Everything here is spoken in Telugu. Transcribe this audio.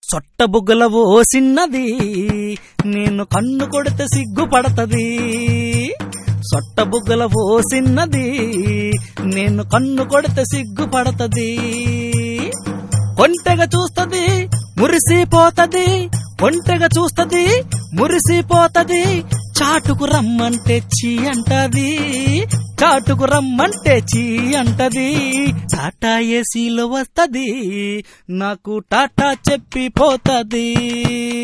సొట్ట బుగ్గల ఓ సిన్నది నేను కన్ను కొడితే సిగ్గుపడతది సొట్ట బుగ్గల ఓ సిన్నది నేను కన్ను కొడితే సిగ్గుపడతది ఒంటెగా చూస్తది మురిసిపోతది ఒంటెగా చూస్తది మురిసిపోతది చాటుకు రమ్మంటే చీ అంటది చాటుకు రమ్మంటే చీ అంటది టాటా ఏసీలో వస్తది నాకు టాటా చెప్పి పోతది